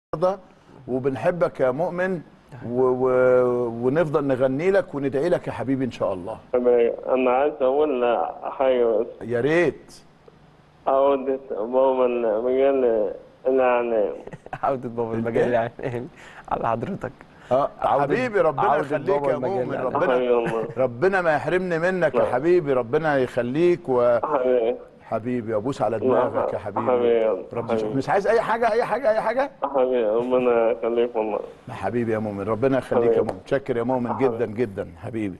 النهارده وبنحبك يا مؤمن و... و... ونفضل نغني لك وندعي لك يا حبيبي ان شاء الله أنا عايز أقول حاجة بس يا ريت عودة بابا المجال الإعلام عودة بابا المجال الإعلامي على حضرتك اه عودة- حبيبي ربنا عودة يخليك بابا يا المجال مؤمن الإعلامي. ربنا حبيبي والله ربنا ما يحرمني منك يا لا. حبيبي ربنا يخليك وحبيبي حبيبي ابوس على دماغك يا حبيبي حبيبي ربنا حبيبي. مش عايز اي حاجه اي حاجه اي حاجه حبيبي ربنا يخليك والله حبيبي يا مؤمن ربنا يخليك يا حبيبي. مؤمن متشكر يا مؤمن جدا جدا حبيبي